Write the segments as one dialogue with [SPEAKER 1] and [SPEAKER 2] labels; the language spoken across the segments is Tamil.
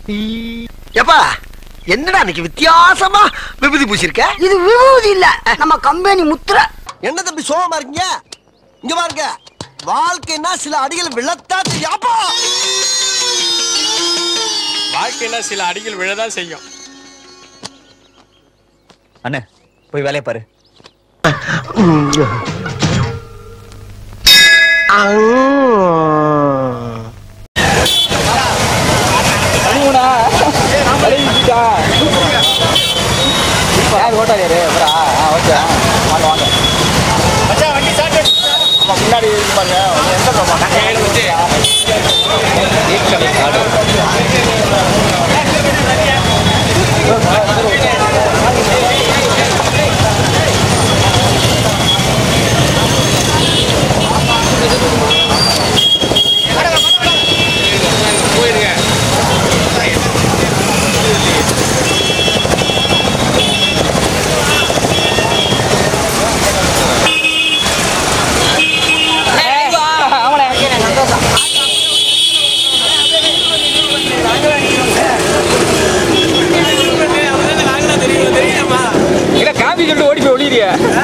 [SPEAKER 1] எப்பா என்னடா இன்னைக்கு வித்தியாசமா விபூதி பூசிருக்க
[SPEAKER 2] இது விபூதி இல்ல நம்ம கம்பெனி முத்திரை
[SPEAKER 1] என்ன தம்பி சோகமா இருக்கீங்க இங்க பாருங்க வாழ்க்கைன்னா சில அடிகள் விழத்தான் செய்யாப்பா
[SPEAKER 3] வாழ்க்கையில சில அடிகள் விழதான் செய்யும்
[SPEAKER 4] அண்ணே போய் வேலையை பாரு
[SPEAKER 5] இல்ல காபி சொல்லிட்டு ஓடி போய் ஒளியிறிய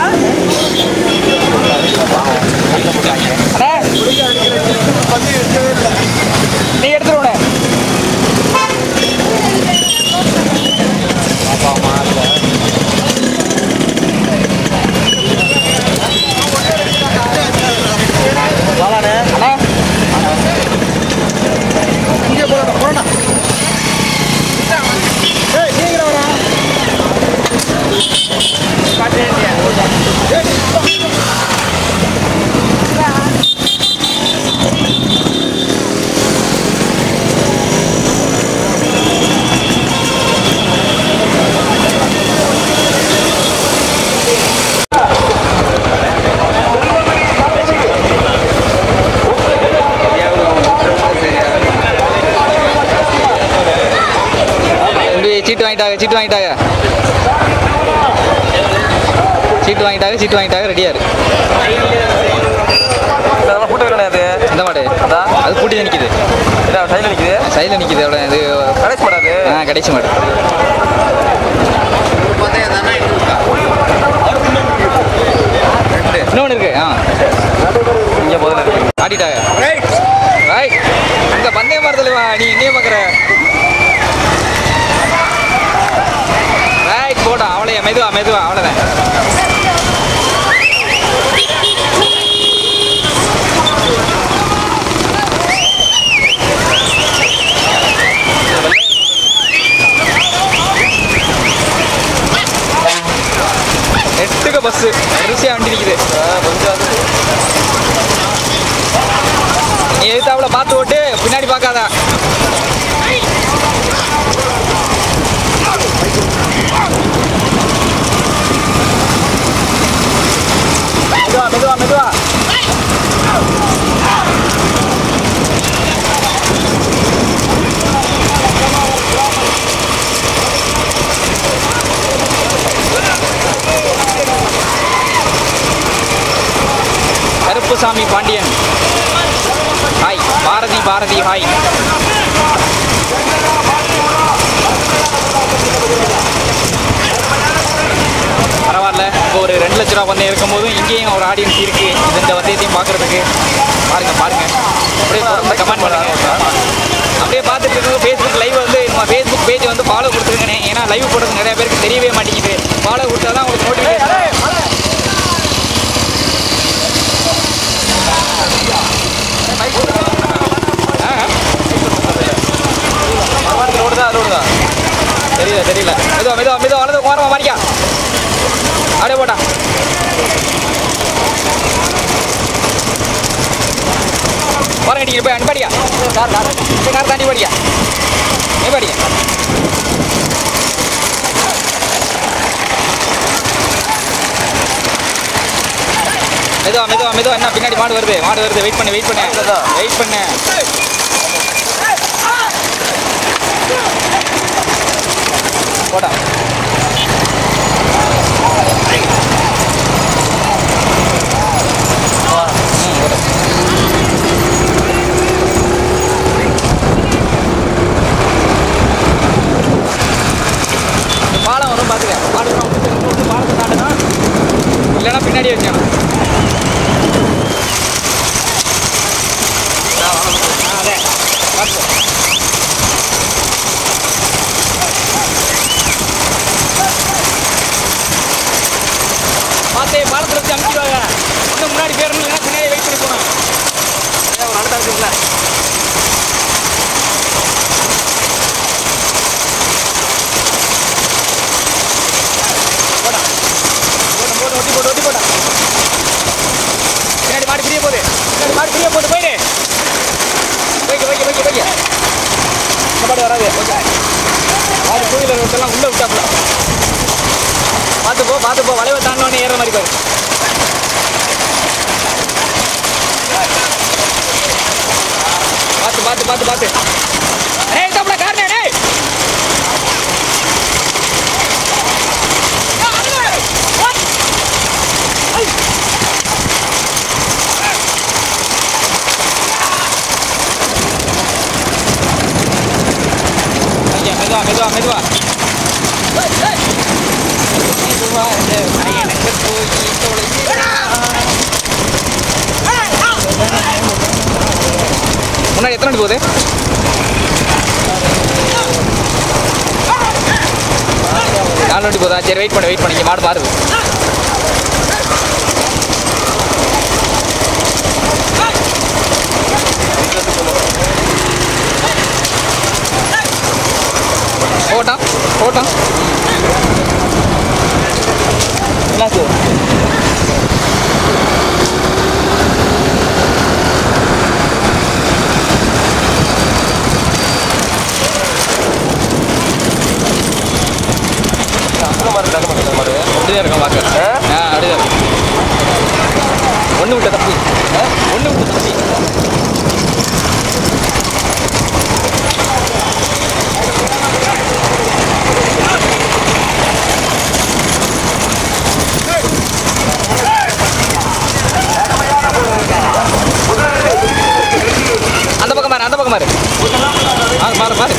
[SPEAKER 5] நீ எடுத்துருவனே சீட்டு வாங்கிட்டாங்க சீட்டு வாங்கிட்டாங்க சீட்டு வாங்கிட்டாங்க சீட்டு வாங்கிட்டாங்க ரெடியா இருக்கு
[SPEAKER 4] கூட்ட வேலை அது
[SPEAKER 5] இந்த மாடு அது பூட்டி தான் நிக்குது
[SPEAKER 4] சைடில் நிற்குது
[SPEAKER 5] சைடில் நிக்குது அவ்வளோ இது
[SPEAKER 4] கடைசி மாடாது
[SPEAKER 5] ஆ கடைசி மாடு இன்னொன்று இருக்கு ஆ
[SPEAKER 4] இங்கே முதல்ல இருக்கு
[SPEAKER 5] ஆடிட்டாங்க ரைட் இந்த பந்தய மரத்தில் நீ என்னையே பார்க்குற ரைட் போடா அவளைய மெதுவா மெதுவா அவ்வளோதான் எட்டுக்க பஸ்ஸு வரிசையாக வண்டி நிற்குது நீ எதிர்த்தாப்புல பார்த்து ஓட்டு பின்னாடி பார்க்காத மெதுவா மெதுவா மெதுவா கருப்புசாமி பாண்டியன் ஹாய் பாரதி பாரதி ஹாய் பரவாயில்ல இப்போ ஒரு ரெண்டு லட்ச ரூபா பந்தயம் இருக்கும் போதும் இங்கேயும் ஒரு ஆடியன்ஸ் இருக்கு இது இந்த வந்தயத்தையும் பார்க்கறதுக்கு பாருங்க பாருங்க அப்படியே தொடர்ந்து கமெண்ட் பண்ணுங்க அப்படியே பார்த்துட்டு இருக்கோம் ஃபேஸ்புக் லைவ் வந்து நம்ம ஃபேஸ்புக் பேஜ் வந்து ஃபாலோ கொடுத்துருக்கேன் ஏன்னா லைவ் போடுறது நிறைய பேருக்கு தெரியவே மாட்டேங்குது ஃபாலோ கொடுத்தா தான் உங்களுக்கு நோட்டிஃபிகேஷன்
[SPEAKER 4] ஓடுதா அது ஓடுதா
[SPEAKER 5] தெரியல தெரியல மெதுவா மெதுவா மெதுவா வலது ஓரமா மாறிக்கா அப்படியே போட்டா ஓரம் அடிக்கிற போய் அனுப்பாடியா கார் கார் கார் தாண்டி படியா நீ படியா மெதுவா மெதுவா மெதுவா என்ன பின்னாடி மாடு வருது மாடு வருது வெயிட் பண்ணு வெயிட் பண்ணு வெயிட் பண்ணு போடா மாடு வராது மாடு டூ வீலர் விட்டெல்லாம் உள்ள விட்டாப்புல பார்த்து போ பார்த்து போ வளைவை தாண்டவனே ஏற மாதிரி பாரு பார்த்து பார்த்து பார்த்து பார்த்து ஏய் தப்புல காரணம் டேய் ஐயா மெதுவா மெதுவா மெதுவா மெதுவா இந்த எனக்கு போய் தொலைஞ்சிடா. முன்னாடி எத்தனை வண்டி போகுது நாலு வண்டி போதா சரி வெயிட் பண்ணு வெயிட் பண்ணி இங்க மாடு மாறுது போட்டான் போட்டான் என்னாச்சு
[SPEAKER 4] அப்புறம் மாதிரி நடக்க மாட்டேங்குது மாடு
[SPEAKER 5] அப்படியே இருக்கும் பார்க்க ஆ அப்படியே இருக்கும் ஒன்று விட்ட தப்பி ஒன்று விட்ட தப்பி அந்த பக்கம் மாறு அந்த பக்கம் மாறு ஆ, மாறு மாறு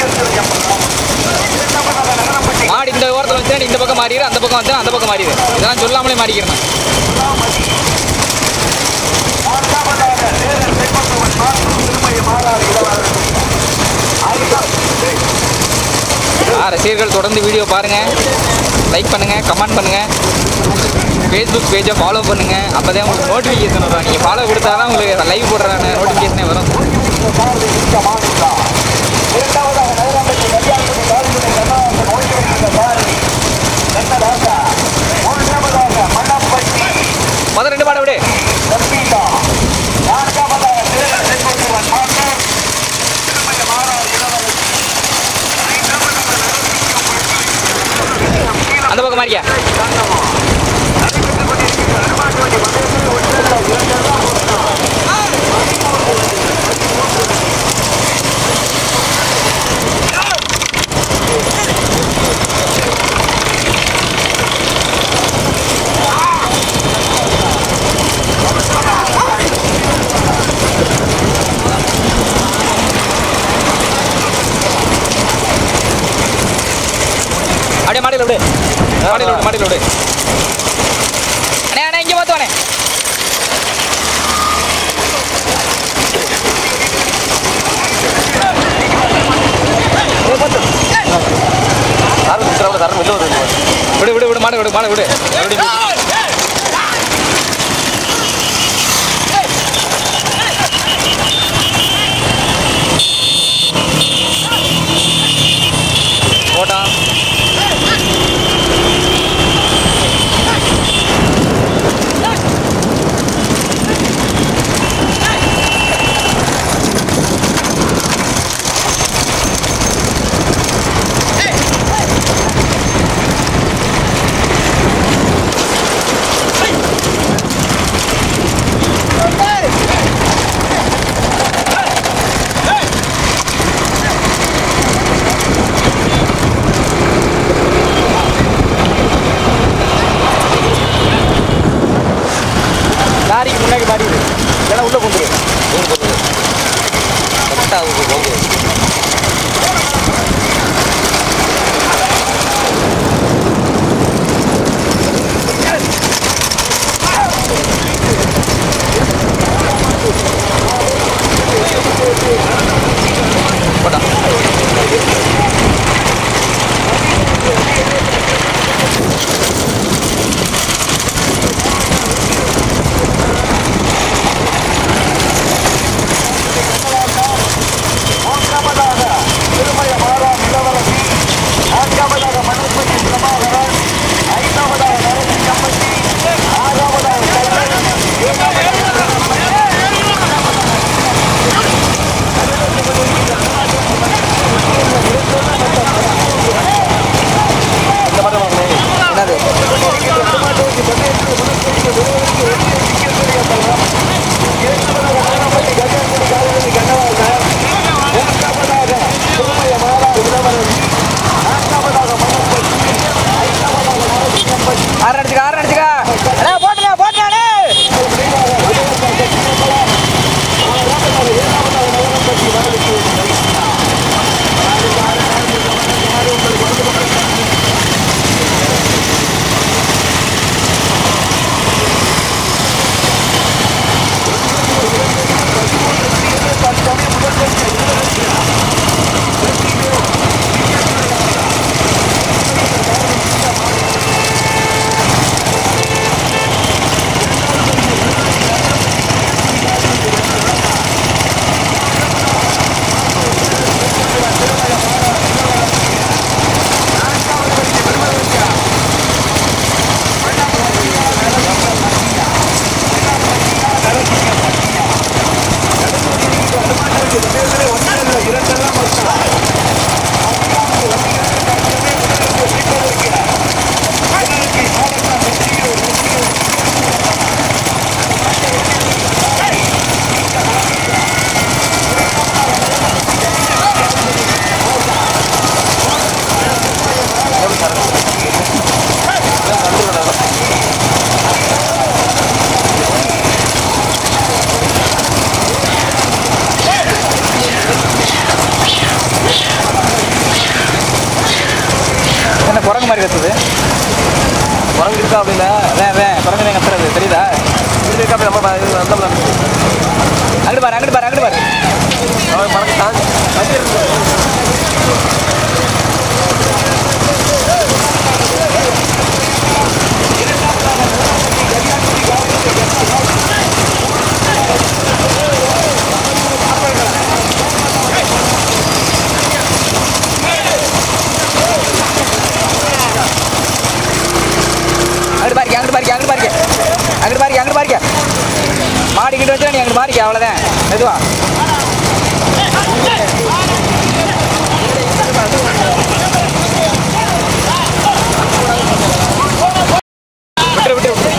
[SPEAKER 5] மாடி இந்த ஓரத்தில் வச்சு இந்த பக்கம் மாறிடு அந்த பக்கம் வச்சு அந்த பக்கம் மாறிடு இதெல்லாம் சொல்லாமலே மாறிக்கிறேன் ஆ ரசிகர்கள் தொடர்ந்து வீடியோ பாருங்கள் லைக் பண்ணுங்கள் கமெண்ட் பண்ணுங்கள் ஃபேஸ்புக் பேஜை ஃபாலோ பண்ணுங்கள் அப்போ தான் உங்களுக்கு நோட்டிஃபிகேஷன் வரும் நீங்கள் ஃபாலோ கொடுத்தா தான் உங்களுக்கு லைவ் போடுற நோட்டிஃபிகேஷனே வரும் மொதல் ரெண்டு மாடை விடு அந்த பக்கம் மாறியா அப்படியே மாடியில் விடு மாடியில் விடு மாடியில் விடு அண்ணே அண்ணே இங்கே பார்த்து வாண்ணே
[SPEAKER 4] யாரும் நிற்கிறவங்க தரம் வெளில வருது
[SPEAKER 5] விடு விடு விடு மாடு விடு மாடு விடு மறுபடியும் விடு. போட்டான் லாரிக்கு முன்னாடி மாடிடு இல்லைன்னா உள்ளே கொண்டு
[SPEAKER 4] கரெக்டாக அது போகுது
[SPEAKER 5] போட்டான் குரங்கு மாதிரி கத்துது
[SPEAKER 4] குரங்கு இருக்கா அப்படி இல்லை
[SPEAKER 5] அதான் அதான் குரங்கு தான் கத்துறது தெரியுதா
[SPEAKER 4] இருக்கா அப்படி நம்ம இது வந்தோம்ல
[SPEAKER 5] அங்கிட்டு பாரு அங்கிட்டு பாரு அங்கிட்டு பாரு
[SPEAKER 4] அவன் பறக்க தாண்டி தண்ணி இருக்கு
[SPEAKER 5] அங்கிட்டு பாருங்க அங்கிட்டு பாருங்க அங்கிட்டு பாருங்க அங்கிட்டு பாருங்க அங்கிட்டு பாருங்க மாடி கிட்ட வச்சா நீ அங்கிட்டு பாருங்க அவ்வளோதான் மெதுவா விட்டுரு விட்டுரு விட்டுரு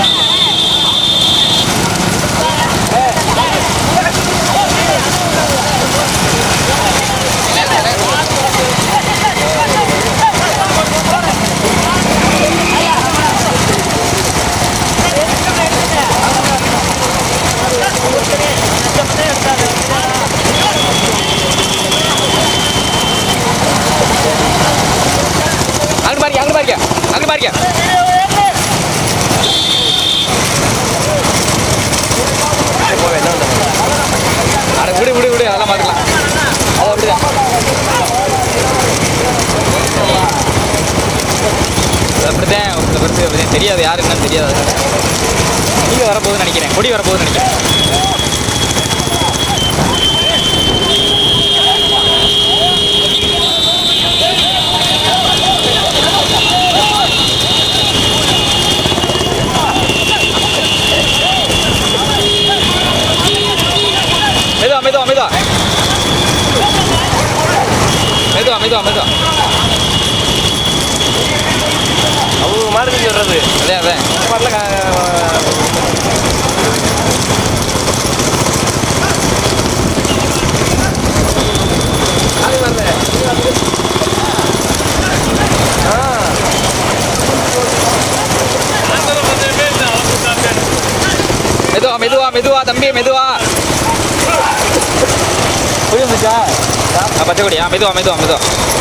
[SPEAKER 5] அங்கிட்டு பாருங்க அங்கிட்டு பாருங்க அங்கிட்டு பாருங்க அட விடு விடு விடு அதெல்லாம் பார்த்துக்கலாம் அது அப்படிதான் அது அப்படிதான் இந்த பரிசு அப்படிதான் தெரியாது யாரு என்னன்னு தெரியாது நீங்க வரப்போகுதுன்னு நினைக்கிறேன் கொடி வரப்போகுதுன்னு நினைக்கிறேன் மெதுவா மெதுவா மெதுவா மெதுவா மெதுவா மெதுவா
[SPEAKER 4] அவங்க மாடு தண்ணி வர்றது
[SPEAKER 5] அதே அதே
[SPEAKER 4] மாட்டில்
[SPEAKER 5] மெதுவா மெதுவா மெதுவா தம்பி மெதுவா புரிய வந்துச்சா பச்சை கொடியா மெதுவா மெதுவா மெதுவா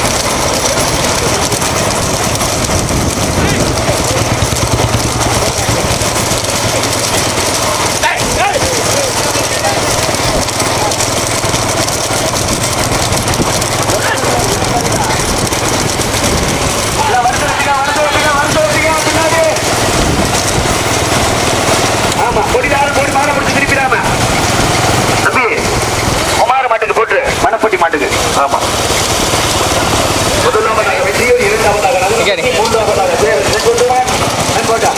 [SPEAKER 6] ஆமா கொடிதாரம் போடி மாலை முடிச்சு திருப்பிடாம தம்பி குமார மாட்டுக்கு போட்டு மணப்பட்டி மாட்டுக்கு ஆமா முதலாவதாக வெற்றியூர் இரண்டாவதாக
[SPEAKER 5] இங்க
[SPEAKER 6] நகரம்
[SPEAKER 5] இரு.
[SPEAKER 6] மூன்றாவதாக சேர் செங்கோட்டுவா செங்கோட்டா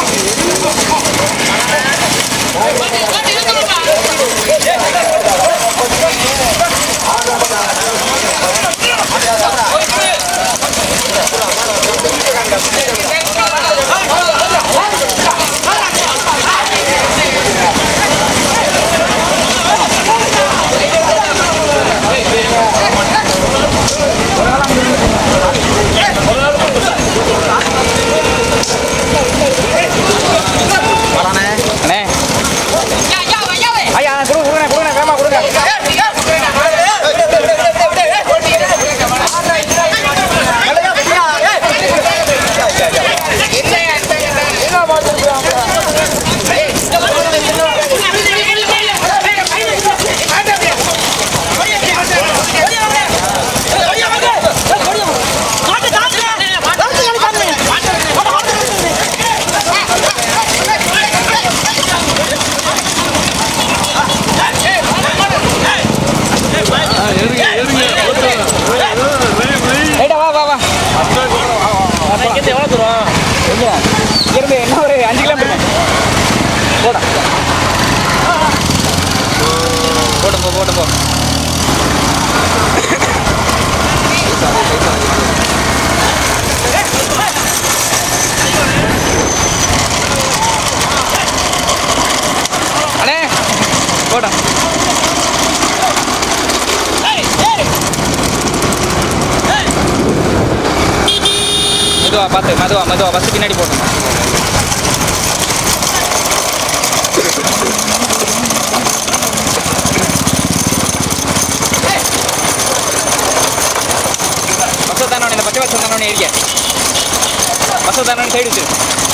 [SPEAKER 5] அண்ணே ஐயா கொடுங்க கொடுங்க கொடுங்க வேமா கொடுங்க ரைட்டா வா வா வா இங்கேருந்து எவ்வளோ தூரம் இங்கேருந்து என்ன ஒரு அஞ்சு கிலோமீட்டர் போடா போட்டு போ போட்டு போ அண்ணே போடா மெதுவா பார்த்து மெதுவா மெதுவா பஸ் பின்னாடி போடணும் பஸ் தானே இந்த பச்சை பஸ் தானே ஏறிக்க தானே சைடு வச்சு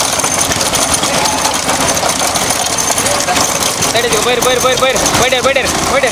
[SPEAKER 5] சைடு வச்சு போயிரு போயிரு போயிரு போயிரு போயிட்டே போயிட்டே போயிட்டே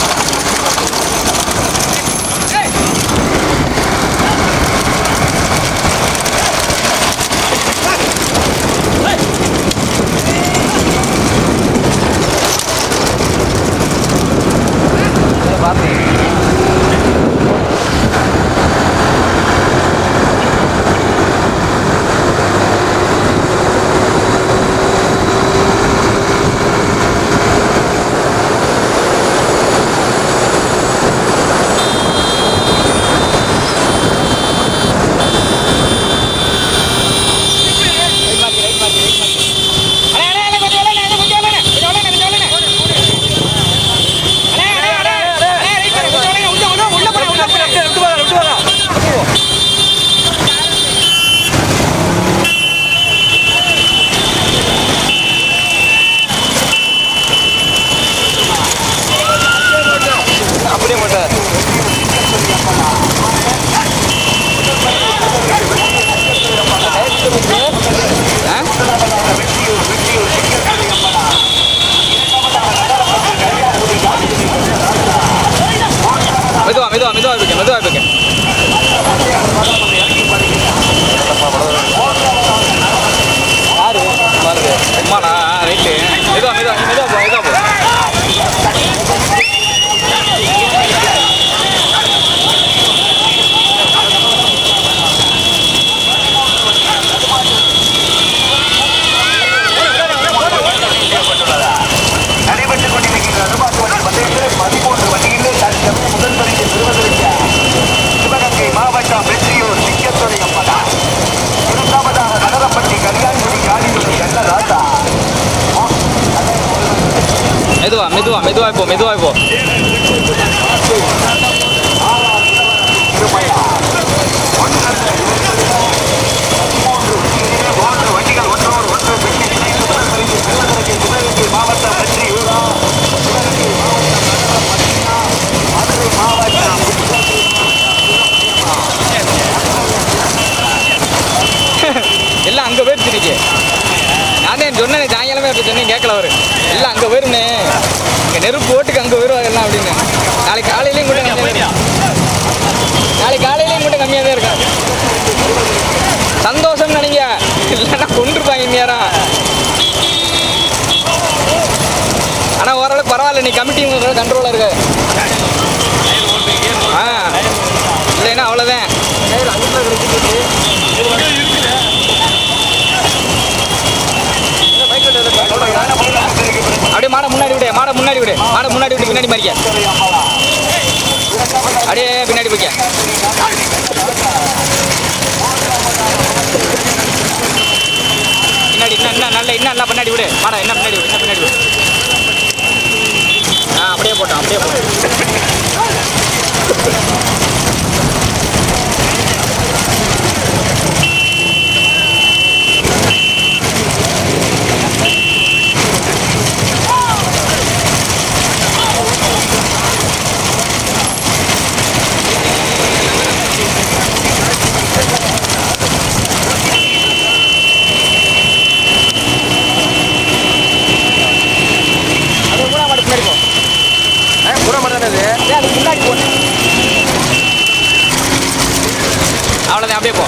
[SPEAKER 4] அப்படியே மாட்டேன்
[SPEAKER 5] மெதுவா மெதுவா மெதுவா வைக்க மெதுவா வைக்க அம்மாடா ரைட்டு மெதுவா மெதுவா நீ மெதுவா போ மெதுவா போ
[SPEAKER 6] நடைபெற்றுக் கொண்டிருக்கின்ற அனுபாக்கு வண்டி பந்தயத்தில் பதிமூன்று வண்டியில் தற்சமயம் முதல் பரிசு பெறுவதற்கு சிவகங்கை மாவட்டம் வெற்றியூர் சிங்கத்துறை அம்மனா இரண்டாவதாக நகரப்பட்டி கல்யாண்குடி காலிதுரை எண்ண ராசா
[SPEAKER 5] மெதுவா மெதுவா மெதுவா போ மெதுவா போ
[SPEAKER 6] மூன்று வண்டிகள் ஒன்றோடு ஒன்று பெட்டி இணைந்து முதல் பரிசு பெறுவதற்கு சிவகங்கை மாவட்டம் வெற்றியூர் சிவகங்கை மாவட்டம் மதுரை மாவட்டம்
[SPEAKER 5] எல்லாம் அங்கே போயிடுச்சு இன்னைக்கு நான் தான் சொன்னேன் சாயங்காலமே அப்படி சொன்னேன் கேட்கல அவரு எல்லாம் அங்கே போயிருந்தே இங்கே நெருப்பு ஓட்டுக்கு அங்கே போயிருவாங்க எல்லாம் அப்படின்னு நாளைக்கு காலையிலையும் கூட கம்மியாக நாளைக்கு காலையிலையும் கூட கம்மியாக தான் இருக்காங்க சந்தோஷம் நினைங்க இல்லைன்னா கொண்டுருப்பாங்க இந்நேரம் ஆனால் ஓரளவுக்கு பரவாயில்ல நீ கமிட்டி கண்ட்ரோலாக இருக்கு ஆ இல்லைன்னா அவ்வளோதான் அப்படியே மாட முன்னாடி விடு மாட முன்னாடி விடு மாட முன்னாடி விட்டு பின்னாடி மாறிக்க அப்படியே பின்னாடி போய்க்க பின்னாடி இன்னும் இன்னும் நல்ல இன்னும் நல்லா பின்னாடி விடு மாட என்ன பின்னாடி விடு இன்னும் பின்னாடி விடு ஆ அப்படியே போட்டோம் அப்படியே போட்டோம் அப்படியே மூணாம் மாடு பின்னாடி போ
[SPEAKER 4] புற மாட்டேன்
[SPEAKER 5] ஏய், அதுக்கு முன்னாடி போ அவ்வளோதான் அப்படியே போ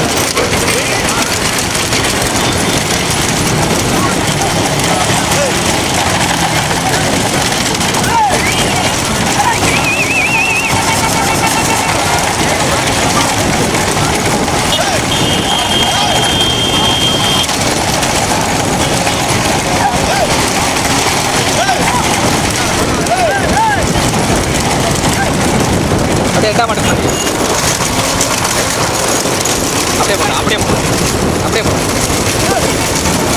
[SPEAKER 5] அப்படியே எட்டா மாட்டு அப்படியே போடணும் அப்படியே போடணும் அப்படியே போடணும்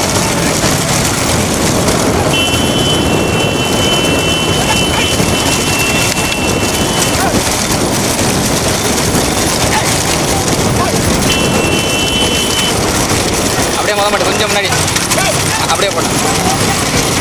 [SPEAKER 5] அப்படியே முத மாட்டு கொஞ்சம் முன்னாடி அப்படியே போடணும்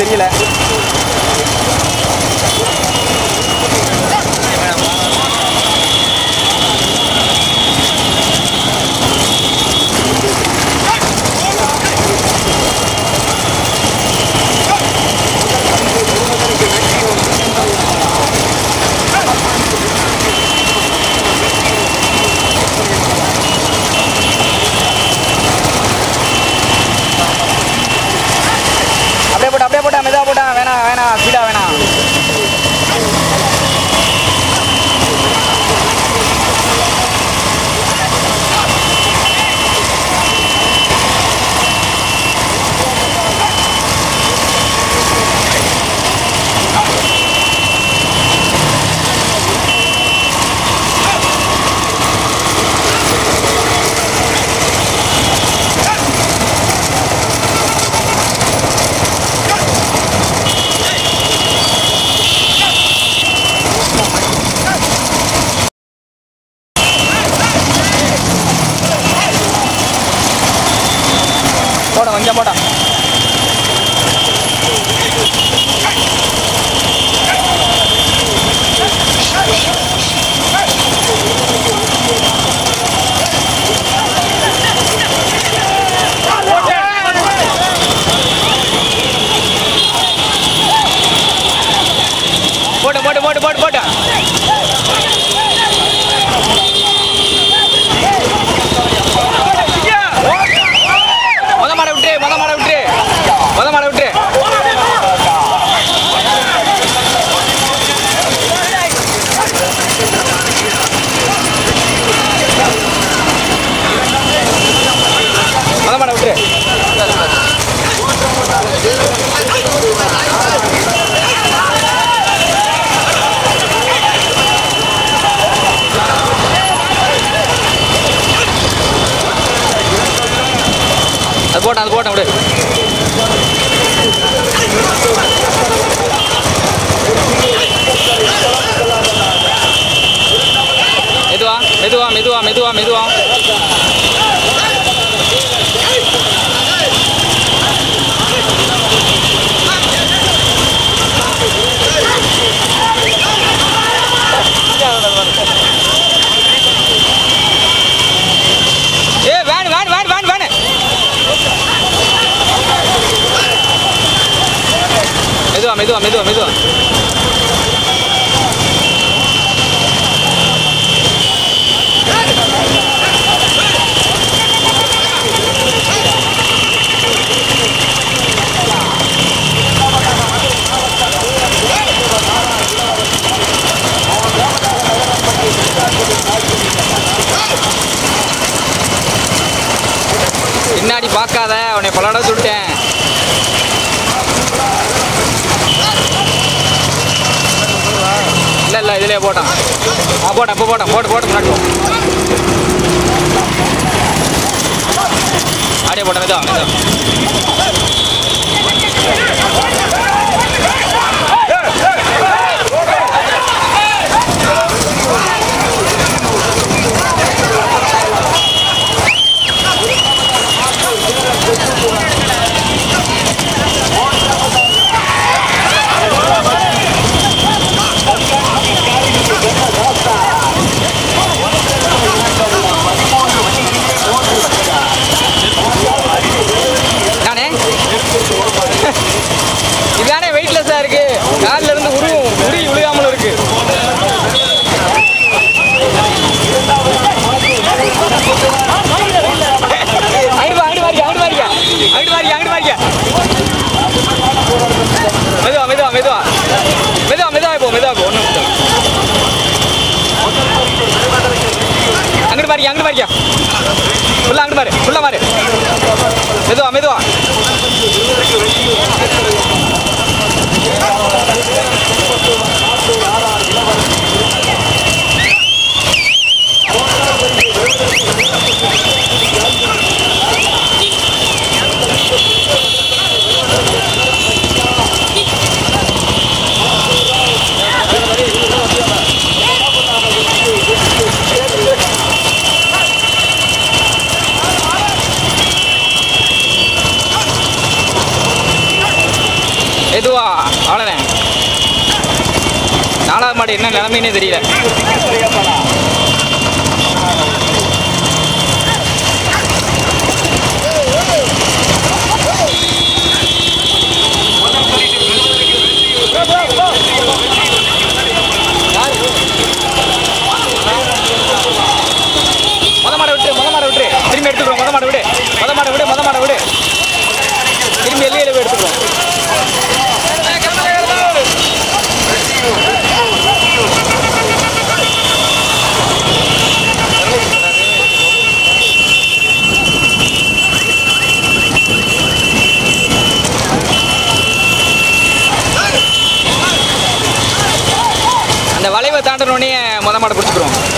[SPEAKER 5] தெரியல அப்படியே போட்டா அப்படியே போட்டா மெதுவா போட்டா வேணாம் வேணாம் ஸ்பீடா வேணாம் போட கொஞ்சம் போட்டா போட்டு போட்டு போட்டு போட்டு போட்டு மொத மாட விட்டு மொத மாட விட்டு மொத மாட விட்டு மொத மாட விட்டு அது போட்டேன் அது போட்டேன் விடு மெதுவா மெதுவா மெதுவா மெதுவா மெதுவா ஏ van van van van van மெதுவா மெதுவா மெதுவா மெதுவா பின்னாடி பார்க்காத உன்னை பலட சுட்டேன் இல்லை இல்லை இதுலயே போட்டான் ஆ போட்டேன் இப்போ போட்டேன் போட்டு போட்டு முன்னாடி போ. அப்படியே போட்டேன் மெதுவா மெதுவா நானே இதானே வெயிட்லெஸ்ஸாக இருக்கு காலில் இருந்து உருவம் உரி விழுகாமல் இருக்கு அங்கிட்டு வா, அங்கிட்டு வாரியா, அங்கிட்டு வாரியா. அங்கிட்டு வாரியா, அங்கிட்டு வாரியா. மெதுவா மெதுவா மெதுவா மெதுவா மெதுவா போ மெதுவா போ ஒன்றும் அங்கிட்டு பாரியா அங்கிட்டு பாரியா ஃபுல்லா அங்கிட்டு பாரு ஃபுல்லா பாரு மெதுவா மெதுவா மாடு என்ன நிலைமைன்னே தெரியல மொத மாடை விட்டு மொத மாடை விட்டு திரும்பி எடுத்துக்கிறோம் மொத மாடை விடு மொத மாடை விடு மொத மாடை விடு திரும்பி எல்லையில போய் எடுத்துக்கிறோம் அந்த வளைவை தாண்டினோடனே மொத மாடை பிடிச்சிக்கிறோம்